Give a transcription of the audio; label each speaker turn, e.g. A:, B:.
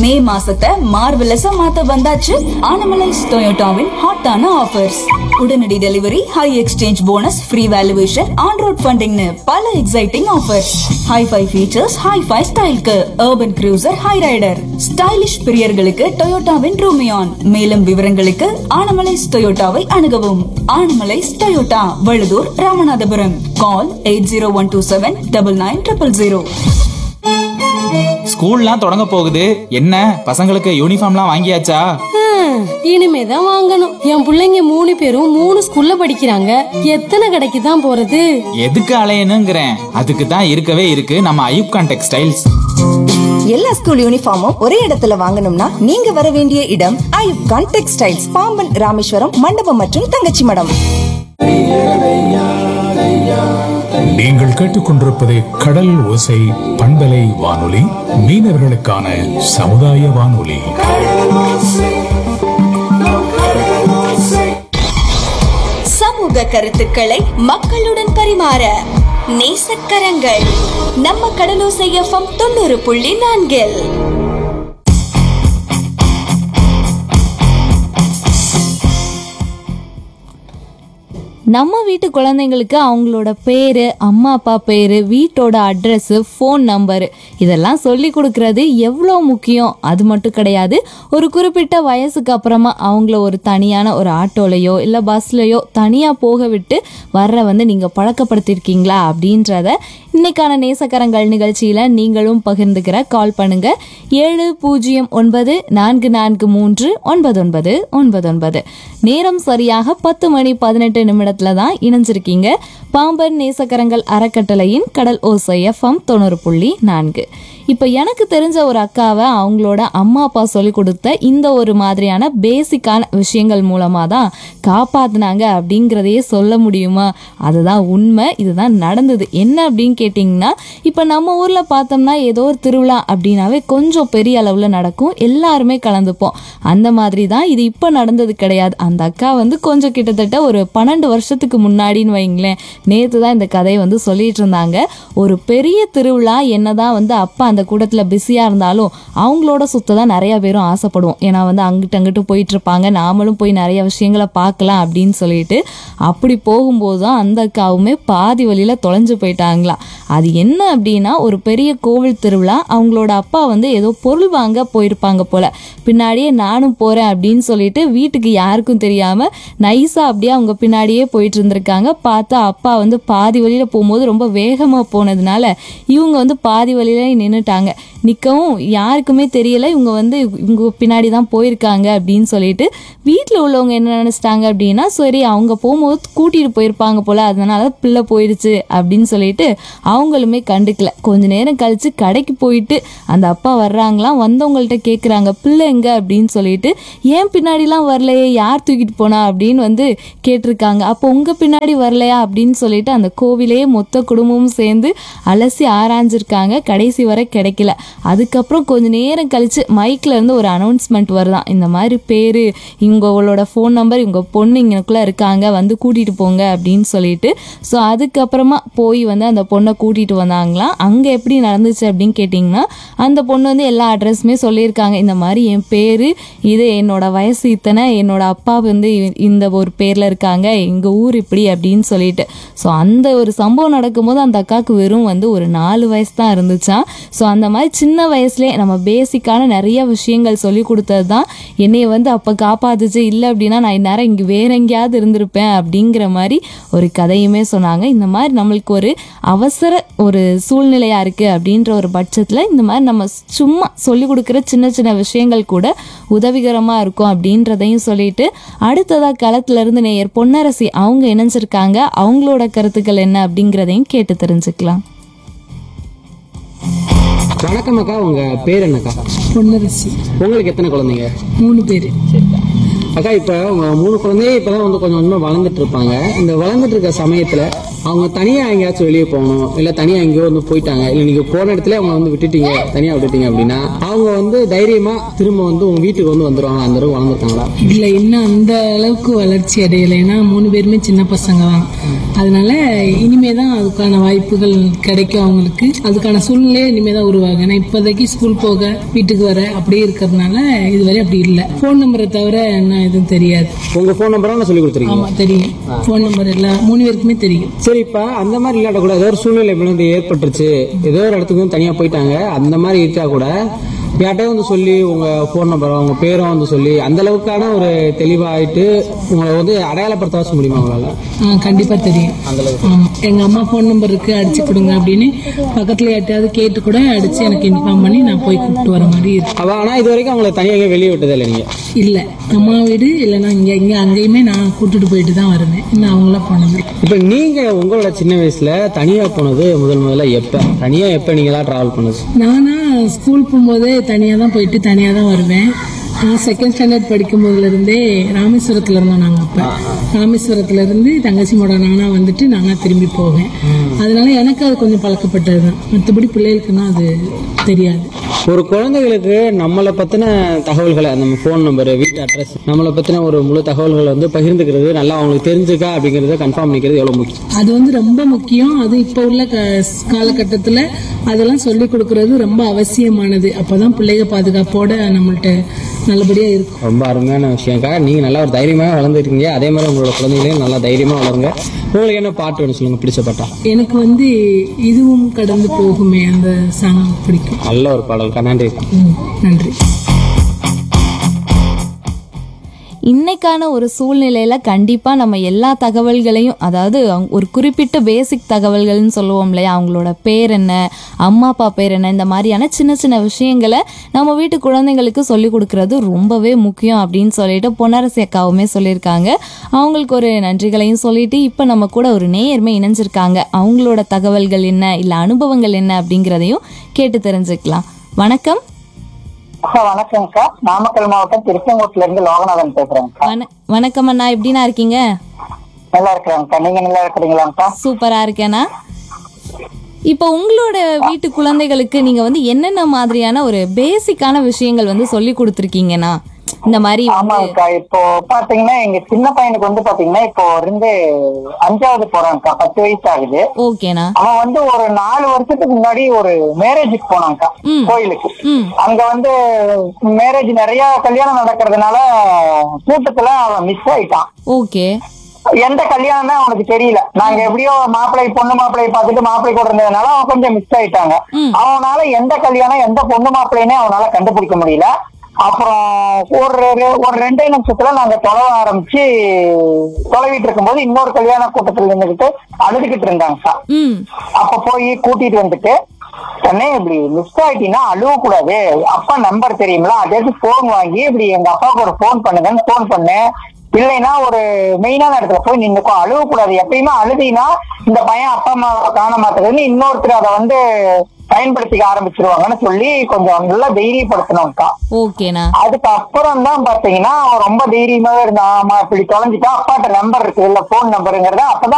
A: மே மாசத்தை மார்வெலஸா மாத்த வந்தாச்சு ஆனமலைஸ் டொயோட்டாவின் ஹாட்டான ஆஃபர்ஸ் உடனடி delivery high exchange bonus free valuation on road ஃபண்டிங்னு பல exciting offers hi fi features hi fi ஸ்டைல்க்கு urban cruiser high rider stylish பிரியர்களுக்கு டொயோட்டாவின் ரூமியான் மேலும் விவரங்களுக்கு ஆனமலைஸ் டொயோட்டாவை அணுகவும் Anamallais Toyota Valuthur Ramanathapuram call eight zero one two seven double nine triple zero
B: ஸ்கூல்லாம் தொடங்க போகுது என்ன பசங்களுக்கு யூனிஃபார்ம்லாம் வாங்கியாச்சா
C: ஹம், இனிமேதான் வாங்கணும் என் புள்ளைங்க மூணு பேரும் மூணு ஸ்கூல்ல படிக்கிறாங்க எத்தனை கடைக்கு தான் போறது
B: எதுக்கு அலையணுங்கிறேன் அதுக்கு தான் இருக்கவே இருக்கு நம்ம ஐயூப் கான் டெக்ஸ்டைல்ஸ்
D: எல்லா ஸ்கூல் யூனிஃபார்மும் ஒரே இடத்துல வாங்கணும்னா நீங்க வர வேண்டிய இடம் ஐயூப் கான் டெக்ஸ்டைல்ஸ் பாம்பன் ராமேஸ்வரம் மண்டபம் மற்றும் தங்கச்சி மடம்
E: நீங்கள் கேட்டுக்கொண்டிருப்பது கடல் ஓசை பண்பலை வானொலி மீனவர்களுக்கான சமுதாய வானொலி
F: சமூக கருத்துக்களை மக்களுடன் பரிமாற நேசக்கரங்கள் நம்ம கடலோசை எஃப்எம் தொண்ணூறு புள்ளி நான்கில்
G: நம்ம வீட்டு குழந்தைங்களுக்கு அவங்களோட பேரு அம்மா அப்பா பேரு வீட்டோட அட்ரஸ் ஃபோன் நம்பரு இதெல்லாம் சொல்லி கொடுக்கறது எவ்வளோ முக்கியம் அது மட்டும் கிடையாது ஒரு குறிப்பிட்ட வயசுக்கு அப்புறமா அவங்கள ஒரு தனியான ஒரு ஆட்டோலையோ இல்லை பஸ்லையோ தனியாக போக விட்டு வர்ற வந்து நீங்கள் பழக்கப்படுத்தியிருக்கீங்களா அப்படின்றத இன்னைக்கான நேசக்கரங்கள் நிகழ்ச்சியில் நீங்களும் பகிர்ந்துக்கிற கால் பண்ணுங்க ஏழு பூஜ்ஜியம் ஒன்பது நான்கு நான்கு மூன்று ஒன்பது ஒன்பது ஒன்பது ஒன்பது நேரம் சரியாக பத்து மணி பதினெட்டு நிமிடத்துல தான் இணைஞ்சிருக்கீங்க பாம்பன் நேசக்கரங்கள் அறக்கட்டளையின் கடல் ஓசை எஃப்எம் தொண்ணூறு புள்ளி நான்கு இப்போ எனக்கு தெரிஞ்ச ஒரு அக்காவை அவங்களோட அம்மா அப்பா சொல்லி கொடுத்த இந்த ஒரு மாதிரியான பேசிக்கான விஷயங்கள் மூலமாக தான் காப்பாத்துனாங்க அப்படிங்கிறதையே சொல்ல முடியுமா அதுதான் உண்மை இதுதான் நடந்தது என்ன அப்படின்னு கேட்டிங்கன்னா இப்போ நம்ம ஊரில் பார்த்தோம்னா ஏதோ ஒரு திருவிழா அப்படின்னாவே கொஞ்சம் பெரிய அளவில் நடக்கும் எல்லாருமே கலந்துப்போம் அந்த மாதிரி தான் இது இப்போ நடந்தது கிடையாது அந்த அக்கா வந்து கொஞ்சம் கிட்டத்தட்ட ஒரு பன்னெண்டு வருஷத்துக்கு முன்னாடின்னு வைங்களேன் நேற்று தான் இந்த கதையை வந்து சொல்லிட்டு இருந்தாங்க ஒரு பெரிய திருவிழா என்னதான் வந்து அப்பா அந்த கூட்டத்தில் பிஸியாக இருந்தாலும் அவங்களோட சுத்த தான் நிறைய பேரும் ஆசைப்படுவோம் ஏன்னா வந்து அங்கிட்டு அங்கிட்டு போயிட்டு இருப்பாங்க நாமளும் போய் நிறைய விஷயங்களை பார்க்கலாம் அப்படின்னு சொல்லிட்டு அப்படி போகும்போது தான் அந்த அக்காவுமே பாதி வழியில் தொலைஞ்சு போயிட்டாங்களாம் அது என்ன அப்படின்னா ஒரு பெரிய கோவில் திருவிழா அவங்களோட அப்பா வந்து ஏதோ பொருள் வாங்க போயிருப்பாங்க போல பின்னாடியே நானும் போறேன் அப்படின்னு சொல்லிட்டு வீட்டுக்கு யாருக்கும் தெரியாம நைஸா அப்படியே அவங்க பின்னாடியே போயிட்டு இருந்திருக்காங்க பார்த்தா அப்பா வந்து பாதி வழியில போகும்போது ரொம்ப வேகமா போனதுனால இவங்க வந்து பாதி வழியில நின்னுட்டாங்க நிக்கவும் யாருக்குமே தெரியல இவங்க வந்து இவங்க பின்னாடி தான் போயிருக்காங்க அப்படின்னு சொல்லிட்டு வீட்டில் உள்ளவங்க என்ன நினைச்சிட்டாங்க அப்படின்னா சரி அவங்க போகும்போது கூட்டிட்டு போயிருப்பாங்க போல அதனால பிள்ளை போயிடுச்சு அப்படின்னு சொல்லிட்டு அவங்களுமே கண்டுக்கல கொஞ்ச நேரம் கழிச்சு கடைக்கு போயிட்டு அந்த அப்பா வர்றாங்களாம் வந்தவங்கள்ட்ட கேட்குறாங்க பிள்ளை எங்க அப்படின்னு சொல்லிட்டு ஏன் பின்னாடிலாம் வரலையே யார் தூக்கிட்டு போனா அப்படின்னு வந்து கேட்டிருக்காங்க அப்போ உங்க பின்னாடி வரலையா அப்படின்னு சொல்லிட்டு அந்த கோவிலே மொத்த குடும்பமும் சேர்ந்து அலசி ஆராய்ஞ்சிருக்காங்க கடைசி வரை கிடைக்கல அதுக்கப்புறம் கொஞ்ச நேரம் கழிச்சு மைக்ல இருந்து ஒரு அனௌன்ஸ்மெண்ட் வருதான் இந்த மாதிரி பேரு இவங்களோட ஃபோன் நம்பர் இவங்க பொண்ணு இங்கனக்குள்ள இருக்காங்க வந்து கூட்டிட்டு போங்க அப்படின்னு சொல்லிட்டு ஸோ அதுக்கப்புறமா போய் வந்து அந்த பொண்ணை கூட்டிட்டு வந்தாங்களாம் அங்க எப்படி நடந்துச்சு அப்படின்னு கேட்டிங்கன்னா அந்த பொண்ணு வந்து எல்லா அட்ரஸுமே சொல்லியிருக்காங்க இந்த மாதிரி என் பேரு இது என்னோட வயசு இத்தனை என்னோட அப்பா வந்து இ- இந்த ஒரு பேர்ல இருக்காங்க எங்க ஊர் இப்படி அப்படின்னு சொல்லிட்டு ஸோ அந்த ஒரு சம்பவம் நடக்கும்போது அந்த அக்காவுக்கு வெறும் வந்து ஒரு நாலு வயசு தான் இருந்துச்சாம் ஸோ அந்த மாதிரி சின்ன வயசுலேயே நம்ம பேசிக்கான நிறைய விஷயங்கள் சொல்லி கொடுத்தது தான் என்னைய வந்து அப்போ காப்பாத்துச்சு இல்லை அப்படின்னா நான் இந்நேரம் இங்கே வேற எங்கேயாவது இருந்திருப்பேன் அப்படிங்கிற மாதிரி ஒரு கதையுமே சொன்னாங்க இந்த மாதிரி நம்மளுக்கு ஒரு அவசர ஒரு சூழ்நிலையா இருக்கு அப்படின்ற ஒரு பட்சத்தில் இந்த மாதிரி நம்ம சும்மா சொல்லி கொடுக்குற சின்ன சின்ன விஷயங்கள் கூட உதவிகரமா இருக்கும் அப்படின்றதையும் சொல்லிட்டு அடுத்ததா களத்துல இருந்து நேயர் பொன்னரசி அவங்க இணைஞ்சிருக்காங்க அவங்களோட கருத்துக்கள் என்ன அப்படிங்கிறதையும் கேட்டு தெரிஞ்சுக்கலாம்
H: வணக்கம் அக்கா உங்க பேர் என்னக்கா
I: பொன்னரசி
H: உங்களுக்கு எத்தனை குழந்தைங்க
I: மூணு பேர்
H: அக்கா இப்ப உங்க மூணு குழந்தைய இப்பதான் வந்து கொஞ்சம் கொஞ்சமா வளர்ந்துட்டு இருப்பாங்க இந்த வளர்ந்துட்டு இருக்க சமயத்துல அவங்க தனியா எங்கேயாச்சும் வெளியே போகணும் இல்ல தனியா எங்கேயோ வந்து போயிட்டாங்க இல்ல நீங்க போன இடத்துல அவங்க வந்து விட்டுட்டீங்க தனியா விட்டுட்டீங்க அப்படின்னா அவங்க வந்து தைரியமா திரும்ப வந்து உங்க வீட்டுக்கு வந்து வந்துருவாங்க அந்த அளவுக்கு வளர்ந்துருக்காங்களா
I: இல்ல இன்னும் அந்த அளவுக்கு வளர்ச்சி அடையலை ஏன்னா மூணு பேருமே சின்ன பசங்க தான் அதனால இனிமே தான் அதுக்கான வாய்ப்புகள் கிடைக்கும் அவங்களுக்கு அதுக்கான சூழ்நிலையே இனிமே தான் உருவாகும் ஏன்னா இப்போதைக்கு ஸ்கூல் போக வீட்டுக்கு வர அப்படியே இருக்கிறதுனால இதுவரை அப்படி இல்லை ஃபோன் நம்பரை தவிர என்ன எதுவும் தெரியாது
H: உங்க போன் நம்பரும் நான் சொல்லி கொடுத்துருக்கீங்க
I: ஆமா தெரியும் ஃபோன் நம்பர் எல்லாம் மூணு பேருக்குமே தெரியும்
H: சரி இப்ப அந்த மாதிரி இல்லாட்ட கூட ஏதோ ஒரு சூழ்நிலை இப்படி வந்து ஏற்பட்டுருச்சு ஏதோ ஒரு இடத்துக்கு வந்து தனியா போயிட்டாங்க அந்த மாதிரி இருக்கா கூட யார்கிட்டயும் வந்து சொல்லி உங்க போன் நம்பரும் உங்க பேரும் வந்து சொல்லி அந்த அளவுக்கான ஒரு தெளிவாயிட்டு உங்களை வந்து அடையாளப்படுத்த வச்ச முடியுமா உங்களால
I: ஆ, கண்டிப்பா தெரியும் ஆமா. எங்க அம்மா ஃபோன் நம்பர் இருக்கு அடிச்சு கொடுங்க அப்படின்னு பக்கத்துல யார்ட்டையாவது கேட்டு கூட அடிச்சு எனக்கு இன்ஃபார்ம் பண்ணி நான் போய் கூப்பிட்டு வர மாதிரி இருக்கு
H: அவ ஆனா இது வரைக்கும் அவங்களை தனியாக எங்கேயும் வெளியே விட்டதே இல்லை நீங்க
I: இல்ல அம்மா வீடு இல்லைன்னா இங்க இங்க அங்கேயுமே நான் கூட்டிட்டு போயிட்டு தான் வருவேன் இன்னும் அவங்களாம் போனது இல்ல.
H: இப்ப நீங்க உங்களோட சின்ன வயசுல தனியா போனது முதல் முதல்ல எப்ப தனியா எப்ப நீங்க தான் டிராவல் பண்ணது
I: நானா ஸ்கூல் போகும்போதே தனியா தான் போயிட்டு தனியா தான் வருவேன் நான் செகண்ட் ஸ்டாண்டர்ட் படிக்கும் போதுல இருந்தே ராமேஸ்வரத்துல இருந்தோம் நாங்க அப்ப ராமேஸ்வரத்துல இருந்து தங்கச்சி மோட நானா வந்துட்டு நானா திரும்பி போவேன் அதனால எனக்கு அது கொஞ்சம் பழக்கப்பட்டதுதான் மற்றபடி பிள்ளைகளுக்குன்னா அது தெரியாது
H: ஒரு குழந்தைகளுக்கு நம்மளை பத்தின தகவல்களை நம்ம ஃபோன் நம்பர் வீட்டு அட்ரஸ் நம்மளை பத்தின ஒரு முழு தகவல்களை வந்து பகிர்ந்துக்கிறது நல்லா அவங்களுக்கு தெரிஞ்சுக்கா அப்படிங்கறத கன்ஃபார்ம் பண்ணிக்கிறது எவ்வளவு முக்கியம்
I: அது வந்து ரொம்ப முக்கியம் அது இப்ப உள்ள க- காலகட்டத்துல அதெல்லாம் சொல்லி கொடுக்கறது ரொம்ப அவசியமானது அப்பதான் பிள்ளைங்க பாதுகாப்போட நம்மள்ட்ட நல்லபடியா இருக்கும்
H: ரொம்ப அருமையான விஷயம்க்கா நீங்க நல்லா ஒரு தைரியமாக வளர்ந்துருக்கீங்க அதே மாதிரி உங்களோட குழந்தைகளையும் நல்லா தைரியமா வளருங்க உங்களுக்கு என்ன பாட்டு வேணும் சொல்லுங்க பிடிச்ச பாட்டா
I: எனக்கு வந்து இதுவும் கடந்து போகுமே அந்த சாங் பிடிக்கும்
H: நல்ல ஒரு பாடல்க்கா நன்றி
I: ம், நன்றி
G: இன்னைக்கான ஒரு சூழ்நிலையில கண்டிப்பா நம்ம எல்லா தகவல்களையும் அதாவது அவங்க- ஒரு குறிப்பிட்ட பேசிக் தகவல்கள்னு சொல்லுவோம் இல்லையா அவங்களோட பேர் என்ன அம்மா அப்பா பேர் என்ன இந்த மாதிரியான சின்ன சின்ன விஷயங்களை நம்ம வீட்டு குழந்தைங்களுக்கு சொல்லி கொடுக்கறது ரொம்பவே முக்கியம் அப்படின்னு சொல்லிட்டு பொன்னரசி அக்காவுமே சொல்லியிருக்காங்க அவங்களுக்கு ஒரு நன்றிகளையும் சொல்லிட்டு இப்போ நம்ம கூட ஒரு நேயர்மை இணைஞ்சிருக்காங்க அவங்களோட தகவல்கள் என்ன இல்லை அனுபவங்கள் என்ன அப்படிங்கிறதையும் கேட்டு தெரிஞ்சுக்கலாம் வணக்கம்
J: சார் வணக்கம்க்கா நாமக்கல் மாவட்டம் திருச்செங்கோட்டுல இருந்து லோகநாதன் பேசுறேங்கக்கா
G: வண வணக்கம் அண்ணா எப்படிண்ணா இருக்கீங்க
J: நல்லா இருக்கிறேங்கக்கா நீங்க நல்லா இருக்கிறீங்களாங்கக்கா
G: சூப்பரா இருக்கேனா இப்போ உங்களோட வீட்டு குழந்தைகளுக்கு நீங்க வந்து என்னென்ன மாதிரியான ஒரு பேசிக்கான விஷயங்கள் வந்து சொல்லி கொடுத்துருக்கீங்கண்ணா இந்த மாதிரி வந்து
J: ஆமாங்கக்கா இப்போ பாத்தீங்கன்னா எங்க சின்ன பையனுக்கு வந்து பாத்தீங்கன்னா இப்போ இருந்து அஞ்சாவது போறான்க்கா பத்து வயசு ஆகுது
G: ஓகேண்ணா
J: அவன் வந்து ஒரு நாலு வருஷத்துக்கு முன்னாடி ஒரு மேரேஜுக்கு போனான்க்கா கோயிலுக்கு
G: ம்
J: அங்க வந்து மேரேஜ் நிறைய கல்யாணம் நடக்கிறதுனால கூட்டத்துல அவன் மிஸ் ஆயிட்டான்
G: ஓகே
J: எந்த கல்யாணம் தான் அவனுக்கு தெரியல நாங்க எப்படியோ மாப்பிள்ளை பொண்ணு மாப்பிள்ளை பார்த்துட்டு மாப்பிள்ளை கூட இருந்ததுனால அவன் கொஞ்சம் மிஸ் ஆயிட்டாங்க அவனால எந்த கல்யாணம் எந்த பொண்ணு மாப்பிள்ளைன்னே அவனால கண்டுபிடிக்க முடியல அப்புறம் ஒரு ரெ- ஒரு ரெண்டே நிமிஷத்துல நாங்க தொலைவ ஆரம்பிச்சு தொலைவிட்டு இருக்கும்போது இன்னொரு கல்யாண கூட்டத்துல நின்றுகிட்டு அழுதுகிட்டு இருந்தாங்க சார்
G: ம்
J: அப்ப போய் கூட்டிட்டு வந்துட்டு அண்ணே இப்படி மிஸ் ஆயிட்டீங்கன்னா அழுவ கூடாது அப்பா நம்பர் தெரியுங்களா அதே போன் வாங்கி இப்படி எங்க அப்பாவுக்கு ஒரு போன் பண்ணுங்கன்னு போன் பண்ணேன் இல்லைன்னா ஒரு மெயினான இடத்துல போய் நின்னுக்கோ அழுவ கூடாது எப்பயுமே அழுதினா இந்த பையன் அப்பா அம்மா காண மாட்டேங்குதுன்னு இன்னொருத்தர் அதை வந்து பயன்படுத்திக்க ஆரம்பிச்சிருவாங்கன்னு சொல்லி கொஞ்சம் நல்லா தைரியப்படுத்தணும்க்கா
G: ஓகேண்ணா
J: அதுக்கப்புறம் தான் பாத்தீங்கன்னா அவன் ரொம்ப தைரியமாவே இருந்தான் ஆமா இப்படி தொலைஞ்சிட்டான் அப்பாட்ட நம்பர் இருக்கு இல்ல போன் நம்பருங்கிறத அப்பதான்